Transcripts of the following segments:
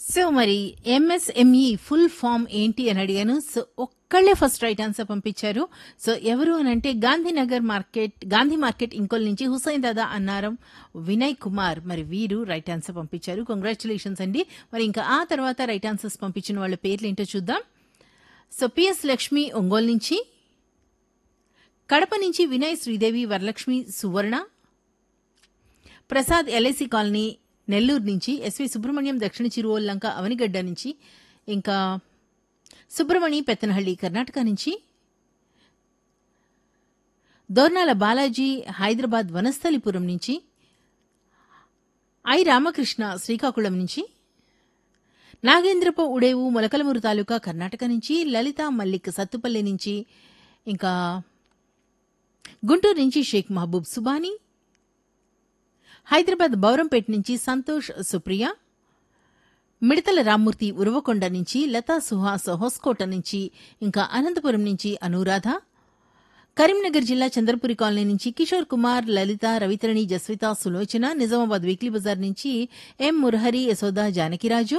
so మరి MSME full form ఏంటి అని అడిగాను సో ఒక్కళ్ళే ఫస్ట్ రైట్ ఆన్సర్ పంపించారు సో ఎవరు అని అంటే గాంధీనగర్ మార్కెట్ గాంధీ మార్కెట్ ఇంకోల్ నుంచి హుసైన్ దాదా అన్నారం వినయ్ కుమార్ మరి వీరు రైట్ ఆన్సర్ పంపించారు కంగ్రాచులేషన్స్ అండి మరి ఇంకా ఆ తర్వాత రైట్ ఆన్సర్స్ పంపించిన వాళ్ళ పేర్లు ఏంటో చూద్దాం సో పిఎస్ లక్ష్మి ఒంగోలు నుంచి కడప నుంచి వినయ్ శ్రీదేవి వరలక్ష్మి సువర్ణ ప్రసాద్ ఎల్ఐసి కాలనీ నెల్లూరు నుంచి ఎస్వి సుబ్రహ్మణ్యం దక్షిణ చిరువల్లంక అవనిగడ్డ నుంచి ఇంకా సుబ్రమణి పెత్తనహళ్లి కర్ణాటక నుంచి దోర్నాల బాలాజీ హైదరాబాద్ వనస్థలిపురం నుంచి ఐ రామకృష్ణ శ్రీకాకుళం నుంచి నాగేంద్రపు ఉడేవు మొలకలమూరు తాలూకా కర్ణాటక నుంచి లలిత మల్లిక్ సత్తుపల్లి నుంచి ఇంకా గుంటూరు నుంచి షేక్ మహబూబ్ సుబానీ హైదరాబాద్ బౌరంపేట నుంచి సంతోష్ సుప్రియ మిడతల రామ్మూర్తి ఉరవకొండ నుంచి లతా సుహాస్ హోస్కోట నుంచి ఇంకా అనంతపురం నుంచి అనురాధ కరీంనగర్ జిల్లా చంద్రపురి కాలనీ నుంచి కిషోర్ కుమార్ లలిత రవితరణి జస్విత సులోచన నిజామాబాద్ వీక్లీ బజార్ నుంచి ఎం మురహరి యశోద జానకిరాజు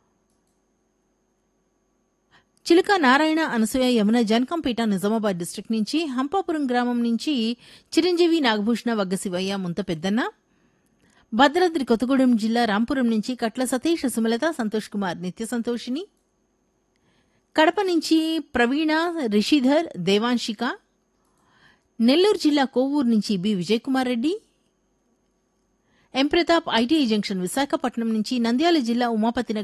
చిలుక నారాయణ అనసూయ యమున జనకంపేట నిజామాబాద్ డిస్టిక్ నుంచి హంపాపురం గ్రామం నుంచి చిరంజీవి నాగభూషణ వగ్గశివయ్య ముంత పెద్దన్న భద్రాద్రి కొత్తగూడెం జిల్లా రాంపురం నుంచి కట్ల సతీష్ సుమలత సంతోష్ కుమార్ నిత్య సంతోషిని కడప నుంచి ప్రవీణ రిషిధర్ దేవాంశిక నెల్లూరు జిల్లా కోవూరు నుంచి B Vijayakumar Reddy M Pratap ITI junction Visakhapatnam నుంచి నంద్యాల జిల్లా ఉమాపతి